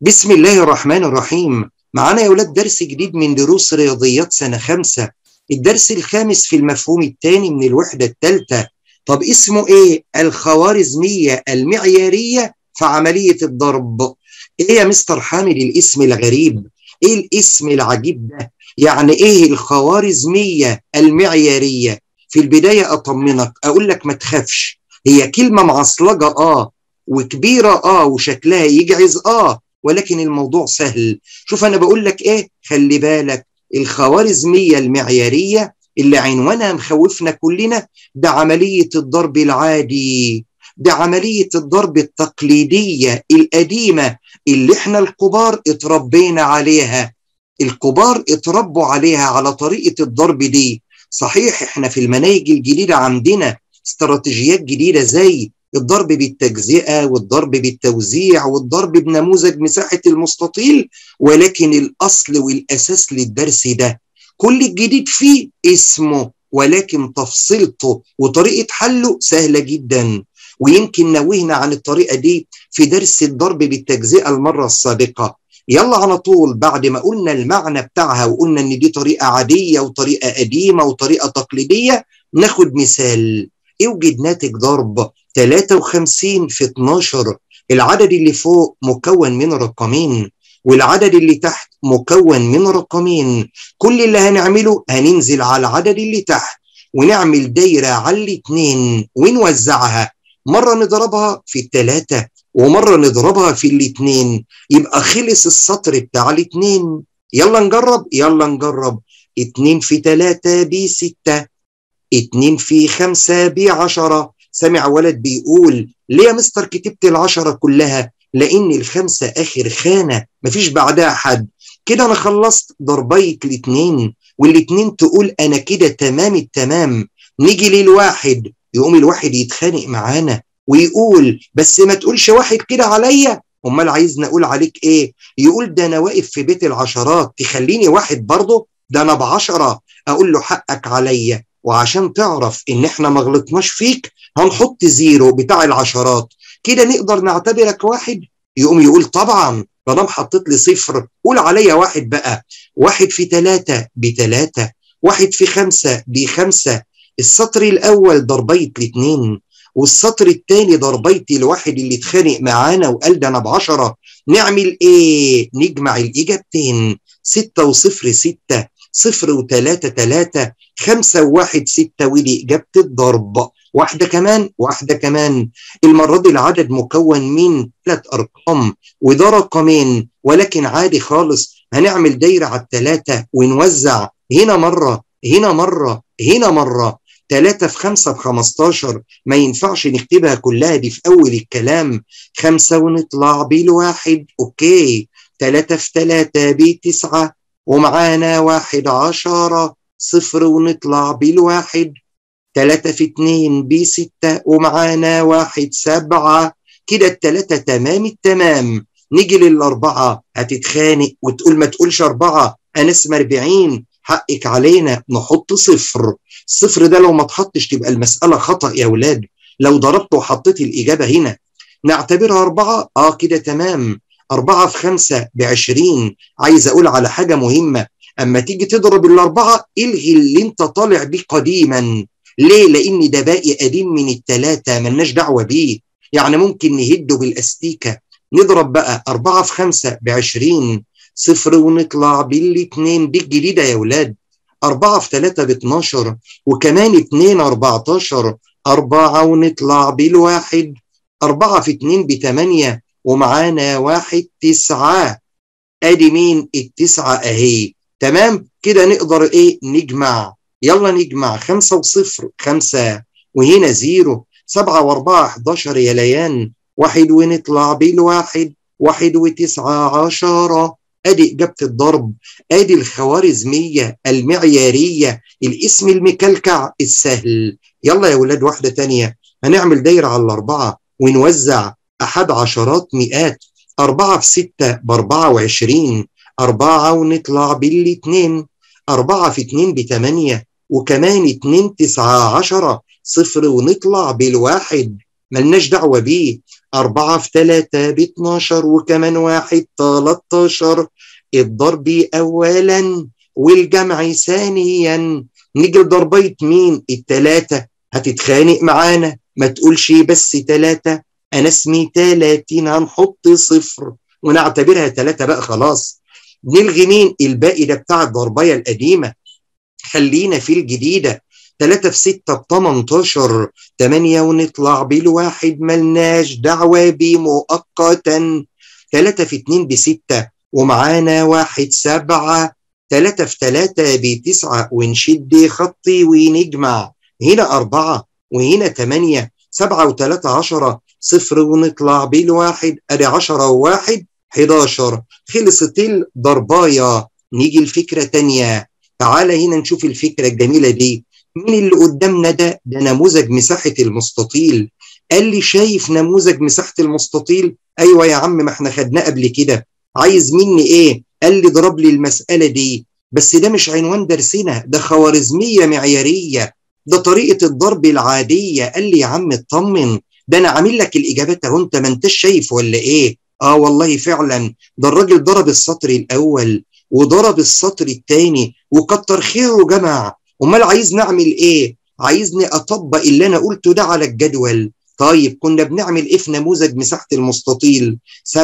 بسم الله الرحمن الرحيم معانا يا ولاد درس جديد من دروس رياضيات سنة خمسة الدرس الخامس في المفهوم الثاني من الوحدة الثالثة طب اسمه ايه الخوارزمية المعيارية في عملية الضرب ايه يا مستر حامد الاسم الغريب ايه الاسم العجيب ده يعني ايه الخوارزمية المعيارية في البداية اطمنك اقول لك ما تخافش هي كلمة معصلجة اه وكبيرة اه وشكلها يجعز اه ولكن الموضوع سهل شوف انا بقول لك ايه خلي بالك الخوارزميه المعياريه اللي عنوانها مخوفنا كلنا ده عمليه الضرب العادي ده عمليه الضرب التقليديه القديمه اللي احنا الكبار اتربينا عليها الكبار اتربوا عليها على طريقه الضرب دي صحيح احنا في المناهج الجديده عندنا استراتيجيات جديده زي الضرب بالتجزئه والضرب بالتوزيع والضرب بنموذج مساحه المستطيل ولكن الاصل والاساس للدرس ده كل الجديد فيه اسمه ولكن تفصيلته وطريقه حله سهله جدا ويمكن نوهنا عن الطريقه دي في درس الضرب بالتجزئه المره السابقه يلا على طول بعد ما قلنا المعنى بتاعها وقلنا ان دي طريقه عاديه وطريقه قديمه وطريقه تقليديه ناخد مثال اوجد ناتج ضرب 53 في 12 العدد اللي فوق مكون من رقمين والعدد اللي تحت مكون من رقمين كل اللي هنعمله هننزل على العدد اللي تحت ونعمل دايرة على الاتنين ونوزعها مرة نضربها في التلاتة ومرة نضربها في الاتنين يبقى خلص السطر بتاع الاتنين يلا نجرب يلا نجرب اتنين في تلاتة بستة اتنين في خمسة بعشرة سمع ولد بيقول ليه يا مستر كتبت العشرة كلها لأن الخمسة آخر خانة مفيش بعدها حد كده أنا خلصت ضربيك الاتنين والاتنين تقول أنا كده تمام التمام نيجي للواحد يقوم الواحد يتخانق معانا ويقول بس ما تقولش واحد كده عليا امال عايزني اقول عليك ايه يقول ده انا واقف في بيت العشرات تخليني واحد برضه ده انا بعشرة اقول له حقك عليا وعشان تعرف ان احنا ما غلطناش فيك هنحط زيرو بتاع العشرات كده نقدر نعتبرك واحد يقوم يقول طبعا طالما حطيت لي صفر قول عليا واحد بقى واحد في ثلاثة بثلاثة واحد في خمسة بخمسة السطر الأول ضربيت الاثنين والسطر الثاني ضربيت الواحد اللي اتخانق معانا وقال ده أنا بعشرة نعمل إيه؟ نجمع الإجابتين ستة وصفر ستة صفر وثلاثة ثلاثة خمسة وواحد ستة ودي إجابة الضرب واحدة كمان واحدة كمان المرة دي العدد مكون من ثلاث أرقام وده رقمين ولكن عادي خالص هنعمل دايرة على الثلاثة ونوزع هنا مرة هنا مرة هنا مرة ثلاثة في خمسة بخمستاشر ما ينفعش نكتبها كلها دي في أول الكلام خمسة ونطلع بالواحد أوكي ثلاثة في ثلاثة بتسعة ومعانا واحد عشرة صفر ونطلع بالواحد تلاتة في اتنين بستة ومعانا واحد سبعة كده التلاتة تمام التمام نيجي للأربعة هتتخانق وتقول ما تقولش أربعة أنا اسمي أربعين حقك علينا نحط صفر الصفر ده لو ما تحطش تبقى المسألة خطأ يا ولاد لو ضربت وحطيت الإجابة هنا نعتبرها أربعة آه كده تمام أربعة في خمسة بعشرين عايز أقول على حاجة مهمة أما تيجي تضرب الأربعة إلغي اللي أنت طالع بيه قديما ليه؟ لأن ده باقي قديم من التلاتة ملناش دعوة بيه يعني ممكن نهده بالأستيكة نضرب بقى أربعة في خمسة بعشرين صفر ونطلع بالاتنين دي الجديدة يا ولاد أربعة في تلاتة باتناشر وكمان اتنين أربعتاشر أربعة ونطلع بالواحد أربعة في اتنين بتمانية ومعانا واحد تسعة ادي مين التسعة اهي تمام كده نقدر ايه نجمع يلا نجمع خمسة وصفر خمسة وهنا زيرو سبعة واربعة حداشر يا ليان واحد ونطلع بالواحد واحد وتسعة عشرة ادي اجابة الضرب ادي الخوارزمية المعيارية الاسم المكلكع السهل يلا يا ولاد واحدة تانية هنعمل دايرة على الاربعة ونوزع أحد عشرات مئات أربعة في ستة بأربعة وعشرين أربعة ونطلع بالاتنين أربعة في اتنين بتمانية وكمان اتنين تسعة عشرة صفر ونطلع بالواحد ملناش دعوة بيه أربعة في تلاتة باتناشر وكمان واحد تلاتاشر الضرب أولا والجمع ثانيا نيجي لضربية مين التلاتة هتتخانق معانا ما تقولش بس تلاتة أنا اسمي تلاتين هنحط صفر ونعتبرها تلاتة بقى خلاص نلغي مين الباقي ده بتاع الضربية القديمة خلينا في الجديدة 3 في 6 ب 18 8 ونطلع بالواحد ملناش دعوة بيه مؤقتا 3 في 2 ب 6 ومعانا واحد سبعة 3 في 3 ب 9 ونشد خطي ونجمع هنا أربعة وهنا 8 7 و3 10 صفر ونطلع بالواحد أدي 10 وواحد 11 خلصت الضرباية نيجي الفكرة تانية تعالى هنا نشوف الفكرة الجميلة دي مين اللي قدامنا ده ده نموذج مساحة المستطيل قال لي شايف نموذج مساحة المستطيل ايوه يا عم ما احنا خدناه قبل كده عايز مني ايه قال لي ضرب لي المسألة دي بس ده مش عنوان درسنا ده خوارزمية معيارية ده طريقة الضرب العادية قال لي يا عم اطمن ده انا عامل لك الاجابات اهو انت ما انتش شايف ولا ايه اه والله فعلا ده الراجل ضرب السطر الاول وضرب السطر الثاني وكتر خيره جمع امال عايز نعمل ايه عايزني اطبق اللي انا قلته ده على الجدول طيب كنا بنعمل ايه في نموذج مساحه المستطيل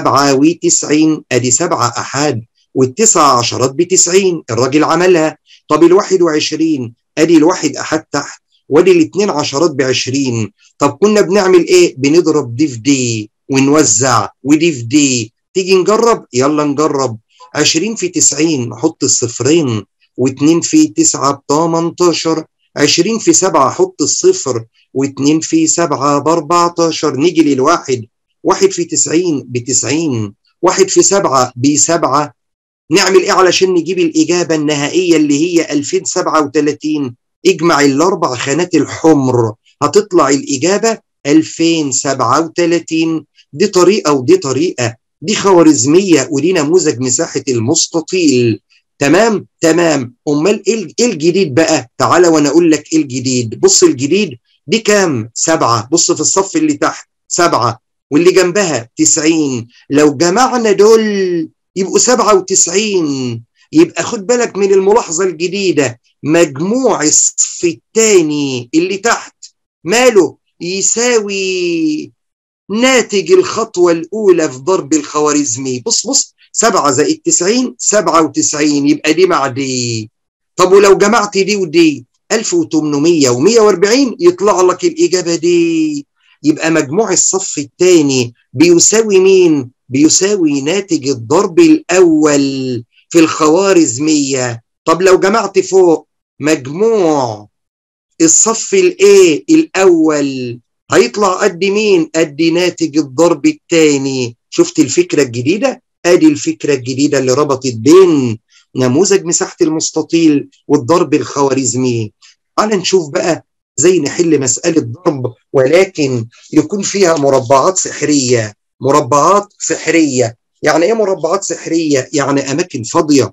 97 ادي سبعة احاد والتسع عشرات ب 90 الراجل عملها طب ال 21 ادي الواحد احاد تحت وادي الاثنين عشرات ب 20 طب كنا بنعمل ايه بنضرب دي في دي ونوزع ودي في دي تيجي نجرب يلا نجرب 20 في 90 نحط الصفرين و2 في 9 ب 18 20 في 7 احط الصفر و2 في 7 ب 14 نيجي للواحد 1 في 90 ب 90 1 في 7 ب 7 نعمل ايه علشان نجيب الاجابه النهائيه اللي هي 2037 اجمع الاربع خانات الحمر هتطلع الاجابه 2037 دي طريقه ودي طريقه دي خوارزميه ودي نموذج مساحه المستطيل تمام تمام امال ايه الجديد بقى تعالى وانا اقول لك ايه الجديد بص الجديد دي كام سبعة بص في الصف اللي تحت سبعة واللي جنبها تسعين لو جمعنا دول يبقوا سبعة وتسعين يبقى خد بالك من الملاحظة الجديدة مجموع الصف الثاني اللي تحت ماله يساوي ناتج الخطوة الأولى في ضرب الخوارزمي بص بص 7 زائد 90 97 يبقى دي مع دي طب ولو جمعت دي ودي 1800 و140 يطلع لك الإجابة دي يبقى مجموع الصف الثاني بيساوي مين؟ بيساوي ناتج الضرب الأول في الخوارزمية طب لو جمعت فوق مجموع الصف الايه الأول هيطلع قد مين؟ قد ناتج الضرب الثاني شفت الفكرة الجديدة؟ ادي الفكره الجديده اللي ربطت بين نموذج مساحه المستطيل والضرب الخوارزمي تعال نشوف بقى زي نحل مساله ضرب ولكن يكون فيها مربعات سحريه مربعات سحريه يعني ايه مربعات سحريه يعني اماكن فاضيه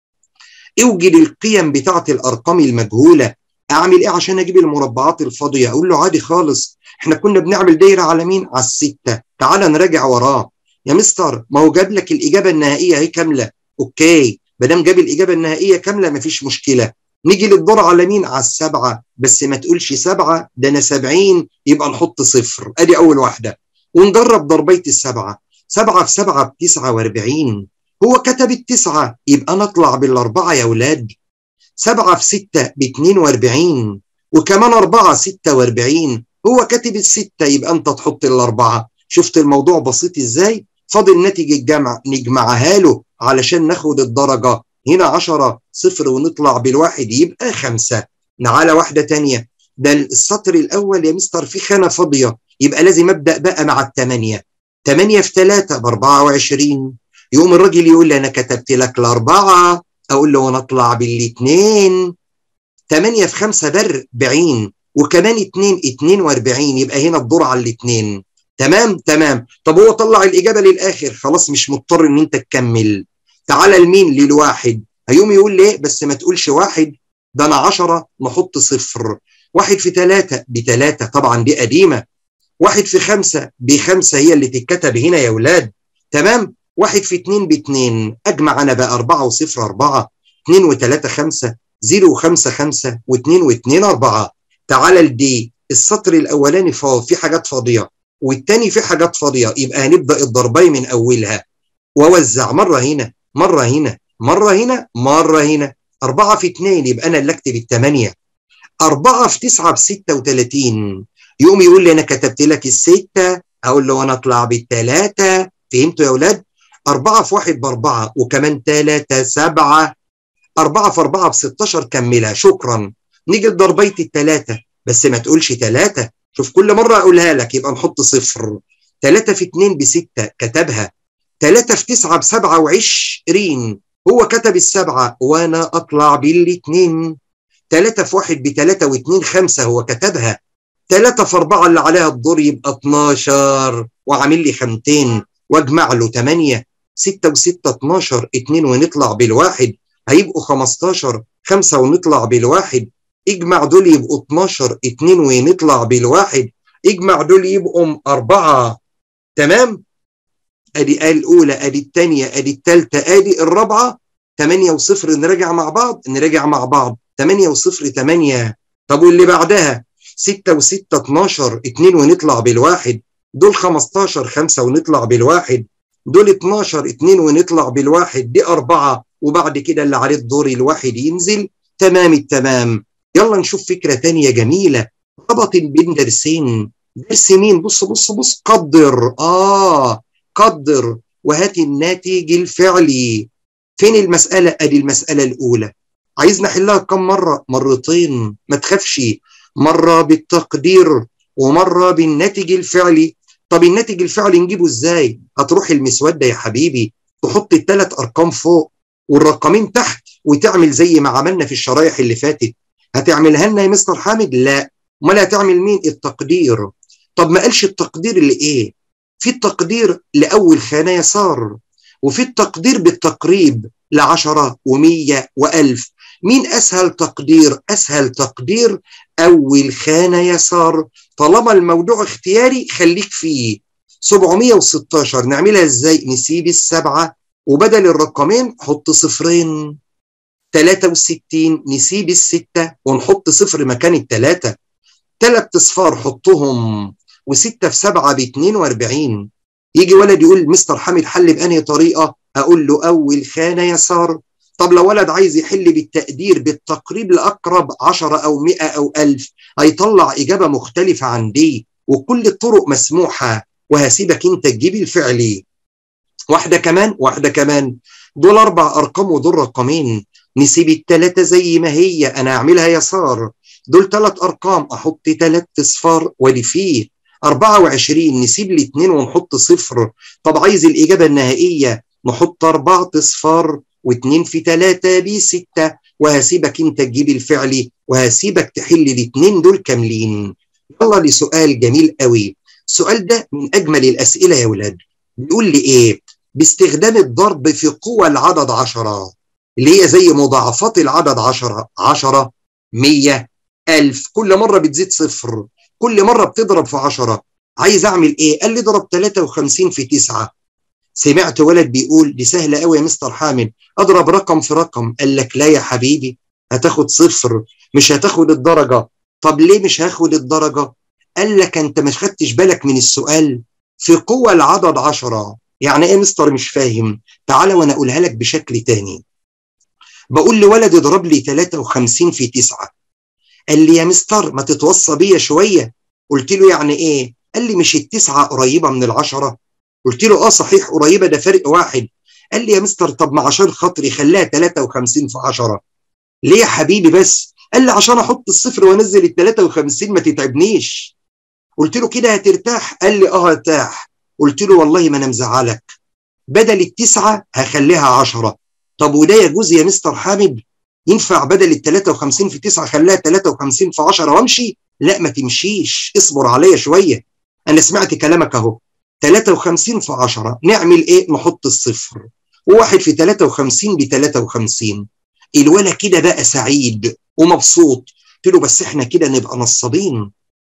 اوجد القيم بتاعه الارقام المجهوله اعمل ايه عشان اجيب المربعات الفاضيه اقول له عادي خالص احنا كنا بنعمل دايره على مين على السته تعال نراجع وراه يا مستر ما هو جاب لك الاجابه النهائيه اهي كامله اوكي ما دام جاب الاجابه النهائيه كامله مفيش مشكله نيجي للدور على مين على السبعه بس ما تقولش سبعه ده انا 70 يبقى نحط صفر ادي اول واحده ونجرب ضربيه السبعه سبعه في سبعه ب 49 هو كتب التسعه يبقى نطلع بالاربعه يا اولاد سبعه في سته ب 42 وكمان اربعه 46 هو كاتب السته يبقى انت تحط الاربعه شفت الموضوع بسيط ازاي فاضل ناتج الجمع نجمعها له علشان ناخد الدرجة هنا 10 صفر ونطلع بالواحد يبقى خمسة نعالى واحدة تانية ده السطر الأول يا مستر في خانة فاضية يبقى لازم أبدأ بقى مع الثمانية 8 في 3 ب 24 يقوم الراجل يقول لي أنا كتبت لك الأربعة أقول له وأنا أطلع بالاثنين 8 في 5 ب 40 وكمان 2 42 يبقى هنا الدور على الاثنين تمام تمام طب هو طلع الاجابه للاخر خلاص مش مضطر ان انت تكمل تعالى لمين للواحد هيقوم يقول لي بس ما تقولش واحد ده انا 10 نحط صفر واحد في ثلاثة بثلاثة طبعا دي قديمة واحد في خمسة بخمسة هي اللي تتكتب هنا يا ولاد تمام واحد في اتنين باتنين أجمع أنا بقى أربعة وصفر أربعة اتنين وتلاتة خمسة زيرو وخمسة خمسة واتنين واتنين أربعة تعالى لدي السطر الأولاني في حاجات فاضية والتاني في حاجات فاضية يبقى هنبدأ الضربين من أولها ووزع مرة هنا مرة هنا مرة هنا مرة هنا أربعة في اتنين يبقى أنا اللي أكتب التمانية أربعة في تسعة بستة وتلاتين يقوم يقول لي أنا كتبت لك الستة أقول له أنا أطلع بالتلاتة فهمتوا يا أولاد؟ أربعة في واحد بأربعة وكمان تلاتة سبعة أربعة في أربعة بستاشر كملها شكرا نيجي لضربية التلاتة بس ما تقولش تلاتة شوف كل مرة أقولها لك يبقى نحط صفر تلاتة في اتنين بستة كتبها تلاتة في تسعة بسبعة وعشرين هو كتب السبعة وأنا أطلع بالاتنين تلاتة في واحد بتلاتة واتنين خمسة هو كتبها تلاتة في أربعة اللي عليها الدور يبقى 12 وعامل لي خمتين واجمع له 8 6 و6 12 2 ونطلع بالواحد هيبقوا 15 5 ونطلع بالواحد اجمع دول يبقوا 12 2 ونطلع بالواحد اجمع دول يبقوا 4 تمام ادي الاولى ادي الثانيه ادي الثالثه ادي الرابعه 8 وصفر نراجع مع بعض نراجع مع بعض 8 وصفر 8 طب واللي بعدها 6 و6 12 2 ونطلع بالواحد دول 15 5 ونطلع بالواحد دول 12 2 ونطلع بالواحد دي أربعة وبعد كده اللي عليه الدور الواحد ينزل تمام التمام يلا نشوف فكرة تانية جميلة ربط بين درسين درس مين بص بص بص قدر آه قدر وهات الناتج الفعلي فين المسألة أدي المسألة الأولى عايز نحلها كم مرة مرتين ما تخافش مرة بالتقدير ومرة بالناتج الفعلي طب الناتج الفعلي نجيبه ازاي هتروح المسودة يا حبيبي تحط الثلاث ارقام فوق والرقمين تحت وتعمل زي ما عملنا في الشرايح اللي فاتت هتعملها لنا يا مستر حامد لا امال هتعمل مين التقدير طب ما قالش التقدير لايه في التقدير لاول خانه يسار وفي التقدير بالتقريب لعشرة ومية وألف مين أسهل تقدير؟ أسهل تقدير أول خانة يسار طالما الموضوع اختياري خليك فيه 716 نعملها ازاي؟ نسيب السبعة وبدل الرقمين حط صفرين 63 نسيب الستة ونحط صفر مكان التلاتة تلات اصفار حطهم وستة في سبعة ب 42 يجي ولد يقول مستر حامد حل بأنهي طريقة؟ أقول له أول خانة يسار طب لو ولد عايز يحل بالتقدير بالتقريب لأقرب 10 أو 100 أو 1000 هيطلع إجابة مختلفة عن دي وكل الطرق مسموحة وهسيبك أنت تجيب الفعلي واحدة كمان واحدة كمان دول أربع أرقام ودول رقمين نسيب التلاتة زي ما هي أنا أعملها يسار دول تلات أرقام أحط تلات أصفار وادي فيه 24 نسيب الاثنين ونحط صفر طب عايز الإجابة النهائية نحط أربعة أصفار واثنين في ثلاثة بستة وهسيبك انت تجيب الفعلي وهسيبك تحل الاثنين دول كاملين يلا لسؤال جميل قوي السؤال ده من اجمل الاسئله يا ولاد بيقول لي ايه باستخدام الضرب في قوى العدد عشرة اللي هي زي مضاعفات العدد عشرة عشرة مية ألف كل مرة بتزيد صفر كل مرة بتضرب في عشرة عايز أعمل إيه؟ قال لي ضرب 53 في 9 سمعت ولد بيقول دي سهله قوي يا مستر حامد اضرب رقم في رقم قال لك لا يا حبيبي هتاخد صفر مش هتاخد الدرجه طب ليه مش هاخد الدرجه قال لك انت مش خدتش بالك من السؤال في قوة العدد عشرة يعني ايه مستر مش فاهم تعالى وانا اقولها لك بشكل تاني بقول لولد اضرب لي 53 في 9 قال لي يا مستر ما تتوصى بيا شويه قلت له يعني ايه قال لي مش التسعه قريبه من العشره قلت له اه صحيح قريبه ده فرق واحد قال لي يا مستر طب ما عشان خاطري خليها 53 في 10 ليه يا حبيبي بس قال لي عشان احط الصفر وانزل ال 53 ما تتعبنيش قلت له كده هترتاح قال لي اه ارتاح قلت له والله ما انا مزعلك بدل التسعه هخليها 10 طب وده يجوز يا مستر حامد ينفع بدل ال 53 في 9 خليها 53 في 10 وامشي لا ما تمشيش اصبر عليا شويه انا سمعت كلامك اهو 53 في 10 نعمل ايه نحط الصفر وواحد في 53 ب 53 الولا كده بقى سعيد ومبسوط قلت له بس احنا كده نبقى نصابين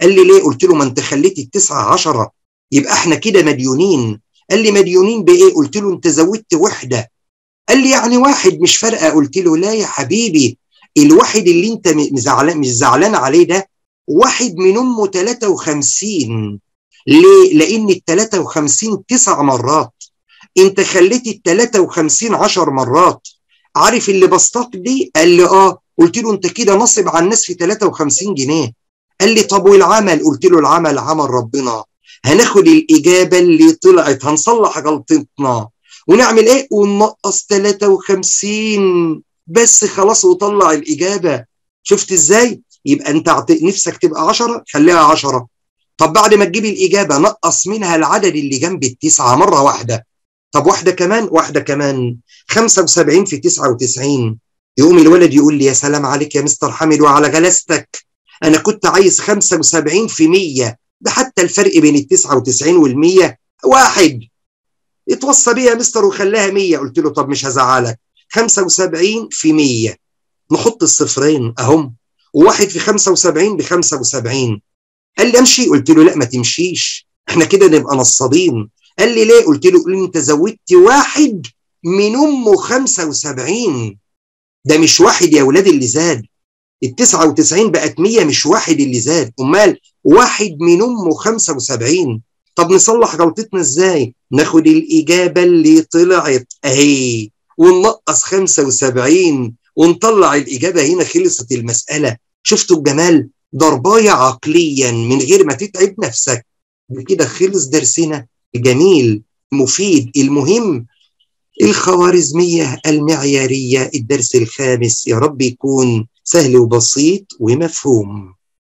قال لي ليه قلت له ما انت خليت التسعة عشرة يبقى احنا كده مديونين قال لي مديونين بايه قلت له انت زودت وحده قال لي يعني واحد مش فارقه قلت له لا يا حبيبي الواحد اللي انت زعلان مش زعلان عليه ده واحد من امه 53 ليه؟ لان ال 53 تسع مرات انت خليت ال 53 10 مرات عارف اللي بسطك دي؟ قال لي اه قلت له انت كده نصب على الناس في 53 جنيه قال لي طب والعمل قلت له العمل عمل ربنا هناخد الاجابه اللي طلعت هنصلح غلطتنا ونعمل ايه وننقص 53 بس خلاص وطلع الاجابه شفت ازاي يبقى انت نفسك تبقى 10 خليها 10 طب بعد ما تجيب الاجابه نقص منها العدد اللي جنب التسعه مره واحده طب واحده كمان واحده كمان 75 في 99 يقوم الولد يقول لي يا سلام عليك يا مستر حامد وعلى غلاستك انا كنت عايز 75 في 100 ده حتى الفرق بين ال 99 وال 100 واحد اتوصى بيها يا مستر وخلاها 100 قلت له طب مش هزعلك 75 في 100 نحط الصفرين اهم وواحد في 75 ب 75 قال لي امشي قلت له لا ما تمشيش احنا كده نبقى نصابين قال لي ليه قلت له انت زودت واحد من امه 75 ده مش واحد يا ولاد اللي زاد ال 99 بقت 100 مش واحد اللي زاد امال واحد من امه 75 طب نصلح غلطتنا ازاي ناخد الاجابه اللي طلعت اهي وننقص 75 ونطلع الاجابه هنا خلصت المساله شفتوا الجمال ضربايه عقليا من غير ما تتعب نفسك بكده خلص درسنا الجميل مفيد المهم الخوارزميه المعياريه الدرس الخامس يا رب يكون سهل وبسيط ومفهوم